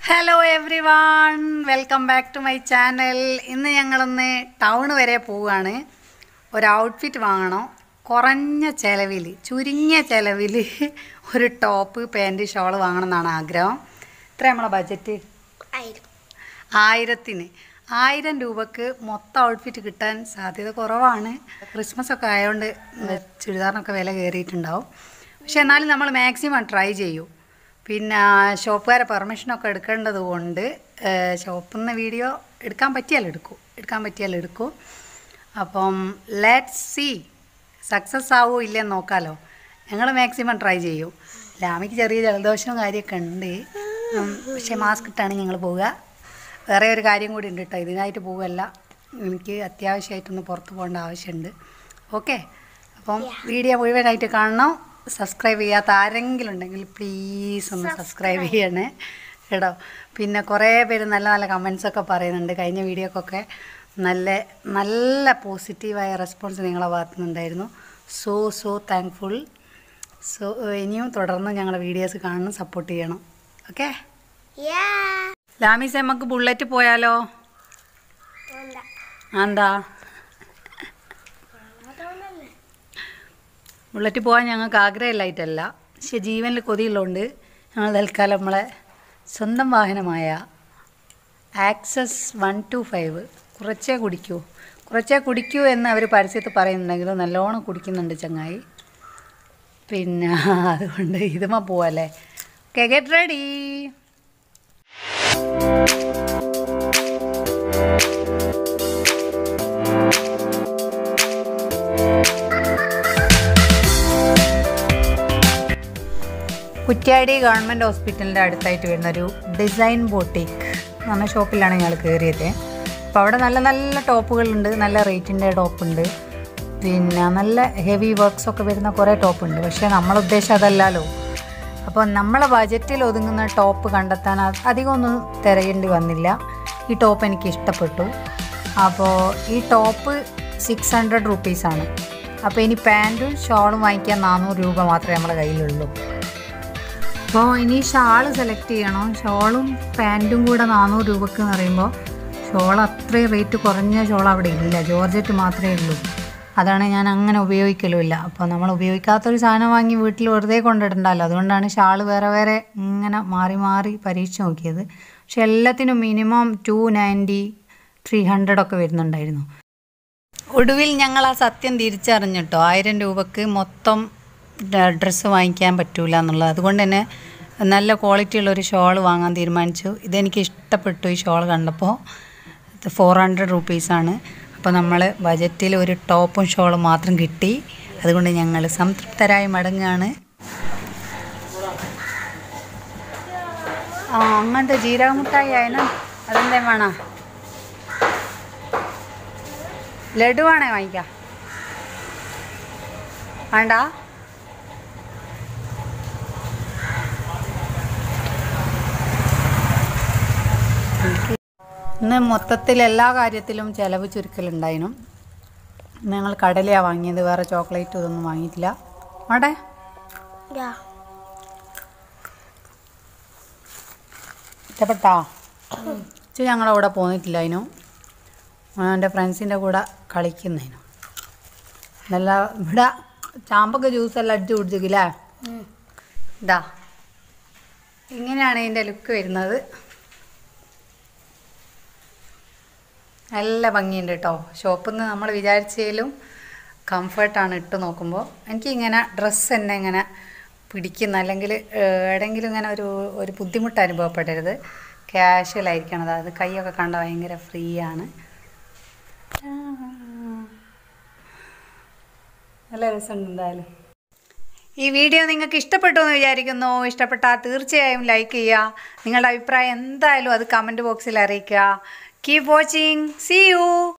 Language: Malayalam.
hello everyone welcome back to my channel ഇന്ന് ഞങ്ങളൊന്ന് ടൗൺ വരെ പോവുകയാണ് ഒരു ഔട്ട്ഫിറ്റ് വാങ്ങണം കുറഞ്ഞ ചിലവിൽ ചുരുങ്ങിയ ചിലവിൽ ഒരു ടോപ്പ് പാൻറ് ഷോൾ വാങ്ങണം എന്നാണ് ആഗ്രഹം ഇത്ര നമ്മളെ ബഡ്ജറ്റ് ആയിരം ആയിരത്തിന് ആയിരം രൂപക്ക് മൊത്തം ഔട്ട്ഫിറ്റ് കിട്ടാൻ സാധ്യത കുറവാണ് ക്രിസ്മസ് ഒക്കെ ആയതുകൊണ്ട് ചുരിദാറിനൊക്കെ വില കയറിയിട്ടുണ്ടാവും പക്ഷെ എന്നാലും നമ്മൾ മാക്സിമം ട്രൈ ചെയ്യും പിന്നെ ഷോപ്പുകാരെ പെർമിഷനൊക്കെ എടുക്കേണ്ടത് കൊണ്ട് ഷോപ്പിൽ നിന്ന് വീഡിയോ എടുക്കാൻ പറ്റിയാൽ എടുക്കും എടുക്കാൻ പറ്റിയാൽ എടുക്കും അപ്പം ലെറ്റ് സി സക്സസ് ആവോ ഇല്ലെന്ന് നോക്കാമല്ലോ ഞങ്ങൾ മാക്സിമം ട്രൈ ചെയ്യും ലാമിക്ക് ചെറിയ ജലദോഷവും കാര്യമൊക്കെ ഉണ്ട് ഉം, പക്ഷേ മാസ്ക് ഇട്ടാണ് ഞങ്ങൾ പോവുക വേറെ ഒരു കാര്യം കൂടി ഉണ്ട് കേട്ടോ ഇതിനായിട്ട് പോവുകയല്ല എനിക്ക് അത്യാവശ്യമായിട്ടൊന്ന് പുറത്ത് പോകേണ്ട ആവശ്യമുണ്ട് ഓക്കെ അപ്പം വീഡിയോ മുഴുവനായിട്ട് കാണണം സബ്സ്ക്രൈബ് ചെയ്യാത്ത ആരെങ്കിലും ഉണ്ടെങ്കിൽ പ്ലീസ് ഒന്ന് സബ്സ്ക്രൈബ് ചെയ്യണേ കേട്ടോ പിന്നെ കുറേ പേര് നല്ല നല്ല കമൻസ് ഒക്കെ പറയുന്നുണ്ട് കഴിഞ്ഞ വീഡിയോക്കൊക്കെ നല്ല നല്ല പോസിറ്റീവായ റെസ്പോൺസ് നിങ്ങളെ ഭാഗത്തു നിന്നുണ്ടായിരുന്നു സോ സോ താങ്ക്ഫുൾ സോ ഇനിയും തുടർന്ന് ഞങ്ങളുടെ വീഡിയോസ് കാണണം സപ്പോർട്ട് ചെയ്യണം ഓക്കെ യാ ലാമിസ് നമുക്ക് ബുള്ളറ്റ് പോയാലോ എന്താ എന്താ ബുള്ളറ്റ് പോകാൻ ഞങ്ങൾക്ക് ആഗ്രഹമില്ലായിട്ടല്ല പക്ഷെ ജീവനിൽ കൊതിയുള്ളതുകൊണ്ട് ഞങ്ങൾ തൽക്കാലം നമ്മളെ സ്വന്തം വാഹനമായ ആക്സസ് വൺ ടു ഫൈവ് കുറച്ചേ കുടിക്കൂ കുറച്ചേ കുടിക്കൂ എന്ന് അവർ പരസ്യത്തിൽ പറയുന്നുണ്ടെങ്കിലും നല്ലോണം കുടിക്കുന്നുണ്ട് ചങ്ങായി പിന്നെ അതുകൊണ്ട് ഇതുമ്മ പോവല്ലേ okay get ready Kuttiadi government ഹോസ്പിറ്റലിൻ്റെ അടുത്തായിട്ട് വരുന്നൊരു ഡിസൈൻ ബോട്ടിക് എന്ന് പറഞ്ഞ ഷോപ്പിലാണ് ഞങ്ങൾ കയറിയത് അപ്പോൾ അവിടെ നല്ല നല്ല ടോപ്പുകളുണ്ട് നല്ല റേറ്റിൻ്റെ ടോപ്പുണ്ട് പിന്നെ നല്ല ഹെവി വർക്ക്സ് ഒക്കെ വരുന്ന കുറേ ടോപ്പുണ്ട് പക്ഷേ നമ്മളെ ഉദ്ദേശം അതല്ലല്ലോ അപ്പോൾ നമ്മളെ ബജറ്റിൽ ഒതുങ്ങുന്ന ടോപ്പ് കണ്ടെത്താൻ അ- അധികമൊന്നും തിരയേണ്ടി വന്നില്ല ഈ ടോപ്പ് എനിക്ക് ഇഷ്ടപ്പെട്ടു അപ്പോൾ ഈ ടോപ്പ് സിക്സ് ഹൺഡ്രഡ് റുപ്പീസാണ് അപ്പോൾ ഇനി പാൻറ്റും ഷോളും വാങ്ങിക്കാൻ നാനൂറ് രൂപ മാത്രമേ നമ്മുടെ കയ്യിലുള്ളൂ അപ്പോൾ ഇനി ഷാള് സെലക്ട് ചെയ്യണം ഷോളും പാൻറ്റും കൂടെ നാനൂറ് രൂപക്ക് എന്ന് പറയുമ്പോൾ ഷോൾ അത്രയും റേറ്റ് കുറഞ്ഞ ഷോൾ അവിടെ ഇല്ല ജോർജറ്റ് മാത്രമേ ഉള്ളൂ അതാണ് ഞാൻ അങ്ങനെ ഉപയോഗിക്കലുമില്ല അപ്പോൾ നമ്മൾ ഉപയോഗിക്കാത്തൊരു സാധനം വാങ്ങി വീട്ടിൽ വെറുതെ കൊണ്ടിടണ്ടല്ലോ അതുകൊണ്ടാണ് ഷാൾ വേറെ വേറെ ഇങ്ങനെ മാറി മാറി പരീക്ഷിച്ച് നോക്കിയത് പക്ഷെ എല്ലാത്തിനും minimum two ninety three hundred ഒക്കെ വരുന്നുണ്ടായിരുന്നു ഒടുവിൽ ഞങ്ങൾ ആ സത്യം തിരിച്ചറിഞ്ഞിട്ടോ ആയിരം രൂപക്ക് മൊത്തം ഡ്രസ്സ് വാങ്ങിക്കാൻ പറ്റൂല എന്നുള്ളത് അതുകൊണ്ട് തന്നെ നല്ല ക്വാളിറ്റി ഉള്ളൊരു ഷോൾ വാങ്ങാൻ തീരുമാനിച്ചു ഇതെനിക്ക് ഇഷ്ടപ്പെട്ടു ഈ ഷോൾ കണ്ടപ്പോൾ ഇത് ഫോർ ഹൺഡ്രഡ് റുപ്പീസാണ് അപ്പോൾ നമ്മൾ ബജറ്റിൽ ഒരു ടോപ്പും ഷോളും മാത്രം കിട്ടി അതുകൊണ്ട് ഞങ്ങൾ സംതൃപ്തരായി മടങ്ങുകയാണ് ആ അങ്ങനത്തെ ജീരക മുട്ടായി ആയന അതെന്തേ വേണോ ലഡു വേണേ വാങ്ങിക്കാം വേണ്ട ഇന്ന് മൊത്തത്തിൽ എല്ലാ കാര്യത്തിലും ചിലവ് ചുരുക്കലുണ്ടായിരുന്നു ഇന്ന് ഞങ്ങൾ കടലയാണ് വാങ്ങിയത് വേറെ ചോക്ലേറ്റ് ഇതൊന്നും വാങ്ങിയിട്ടില്ല അവിടെ യാ ഇഷ്ടപ്പെട്ടാ ഇച്ചു ഞങ്ങളുടെ കൂടെ പോന്നിട്ടില്ല അതിനും എൻ്റെ ഫ്രണ്ട്സിൻ്റെ കൂടെ കളിക്കുന്നതിനും നല്ല ഇവിടെ ചാമ്പൊക്കെ ജ്യൂസെല്ലാം അടിച്ച് കുടിച്ചില്ലേ ഇതാ ഇങ്ങനെയാണ് ഇതിൻ്റെ ലുക്ക് വരുന്നത് നല്ല ഭംഗിയുണ്ട് കേട്ടോ ഷോപ്പിൽ നിന്ന് നമ്മൾ വിചാരിച്ചതിലും കംഫർട്ടാണ് ഇട്ട് നോക്കുമ്പോൾ എനിക്കിങ്ങനെ ഡ്രസ്സ് തന്നെ ഇങ്ങനെ പിടിക്കുന്ന അല്ലെങ്കിൽ എവിടെയെങ്കിലും ഇങ്ങനെ ഒരു ഒരു ബുദ്ധിമുട്ട് അനുഭവപ്പെടരുത് ക്യാഷ്വലായിരിക്കണം അതായത് കൈയൊക്കെ കണ്ട ഭയങ്കര ഫ്രീ ആണ് നല്ല രസമുണ്ട് എന്തായാലും ഈ വീഡിയോ നിങ്ങൾക്ക് ഇഷ്ടപ്പെട്ടു എന്ന് വിചാരിക്കുന്നു ഇഷ്ടപ്പെട്ടാൽ തീർച്ചയായും ലൈക്ക് ചെയ്യുക നിങ്ങളുടെ അഭിപ്രായം എന്തായാലും അത് കമൻറ്റ് ബോക്സിൽ അറിയിക്കുക കീപ് വാച്ചിങ് സി യു